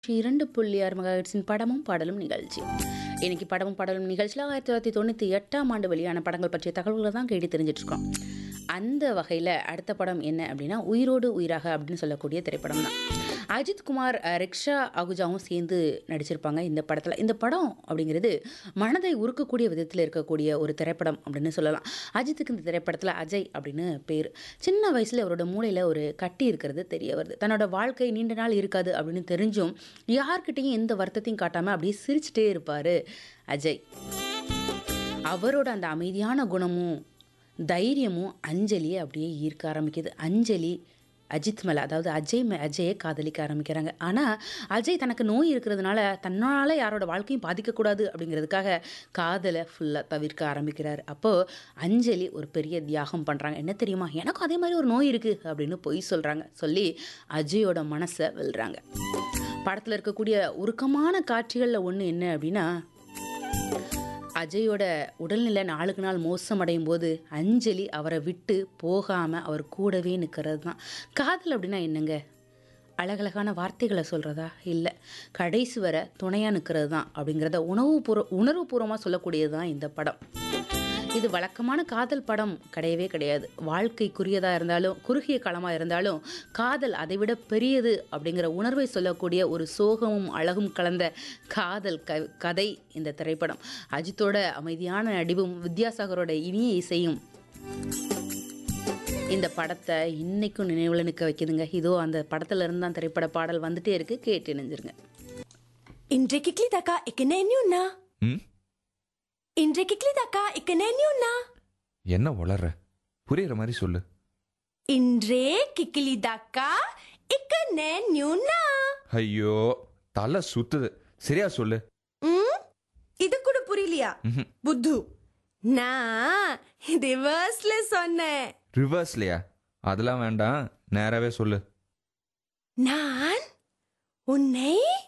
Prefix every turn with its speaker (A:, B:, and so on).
A: இரண்டு புள்ளி ஆறு மெகாஹெட்ஸின் படமும் பாடலும் நிகழ்ச்சி இன்னைக்கு படமும் பாடலும் நிகழ்ச்சியில் ஆயிரத்தி தொள்ளாயிரத்தி தொண்ணூற்றி எட்டாம் ஆண்டு வெளியான படங்கள் பற்றிய தகவல்களை தான் கேட்டு தெரிஞ்சிட்டு இருக்கோம் அந்த வகையில் அடுத்த படம் என்ன அப்படின்னா உயிரோடு உயிராக அப்படின்னு சொல்லக்கூடிய திரைப்படம் தான் அஜித் குமார் அஹ், ரிக்ஷா அகுஜாவும் சேர்ந்து நடிச்சிருப்பாங்க இந்த படத்தில் இந்த படம் அப்படிங்கிறது மனதை உருக்கக்கூடிய விதத்தில் இருக்கக்கூடிய ஒரு திரைப்படம் அப்படின்னு சொல்லலாம் அஜித்துக்கு இந்த திரைப்படத்தில் அஜய் அப்படின்னு பேர் சின்ன வயசில் அவரோட மூளையில் ஒரு கட்டி இருக்கிறது தெரிய வருது தன்னோட வாழ்க்கை நீண்ட நாள் இருக்காது அப்படின்னு தெரிஞ்சும் யார்கிட்டையும் எந்த வருத்தத்தையும் காட்டாமல் அப்படியே சிரிச்சிட்டே இருப்பார் அஜய் அவரோட அந்த அமைதியான குணமும் தைரியமும் அஞ்சலியை அப்படியே ஈர்க்க ஆரம்பிக்குது அஞ்சலி அஜித் மேலே அதாவது அஜய் மே அஜயை காதலிக்க ஆரம்பிக்கிறாங்க ஆனால் அஜய் தனக்கு நோய் இருக்கிறதுனால தன்னால் யாரோட வாழ்க்கையும் பாதிக்கக்கூடாது அப்படிங்கிறதுக்காக காதலை ஃபுல்லாக தவிர்க்க ஆரம்பிக்கிறார் அப்போது அஞ்சலி ஒரு பெரிய தியாகம் பண்ணுறாங்க என்ன தெரியுமா எனக்கும் அதே மாதிரி ஒரு நோய் இருக்குது அப்படின்னு பொய் சொல்கிறாங்க சொல்லி அஜயோட மனசை வெல்றாங்க படத்தில் இருக்கக்கூடிய உருக்கமான காட்சிகளில் ஒன்று என்ன அப்படின்னா அஜயோட உடல்நிலை நாளுக்கு நாள் மோசமடையும் போது அஞ்சலி அவரை விட்டு போகாமல் அவர் கூடவே நிற்கிறது தான் காதல் அப்படின்னா என்னங்க அழகழகான வார்த்தைகளை சொல்கிறதா இல்லை கடைசி வரை துணையாக நிற்கிறது தான் அப்படிங்கிறத உணவுபூர்வ உணர்வுபூர்வமாக சொல்லக்கூடியது தான் இந்த படம் இது வழக்கமான காதல் படம் கிடையவே கிடையாது வாழ்க்கைக்குரியதாக இருந்தாலும் குறுகிய களமாக இருந்தாலும் காதல் அதைவிட பெரியது அப்படிங்கிற உணர்வை சொல்லக்கூடிய ஒரு சோகமும் அழகும் கலந்த காதல் க கதை இந்த திரைப்படம் அஜித்தோட அமைதியான நடிவும் வித்யாசாகரோட இனிய இசையும் இந்த படத்தை இன்னைக்கும் நினைவில் நிற்க வைக்குதுங்க இதோ அந்த படத்துல இருந்து தான் திரைப்பட பாடல் வந்துட்டே இருக்கு கேட்டு இணைஞ்சிருங்க
B: இன்றைக்கு கிளிதாக்கா இக்கனே நியூனா
C: ம்
B: இன்றைக்கு கிளிதாக்கா இக்கனே நியூனா
C: என்ன வளர்ற புரியுற மாதிரி சொல்லு
B: இன்றே கிக்கிலிதாக்கா இக்கனே நியூனா
C: ஐயோ தலை சுத்துது சரியா சொல்லு
B: ம் இது கூட புரியலையா
C: ம்ஹும்.
B: புத்து நான் ரிவர்ஸ்ல சொன்னேன்
C: ரிவர்ஸ்லையா அதெல்லாம் வேண்டாம் நேராவே சொல்லு
B: நான் உன்னை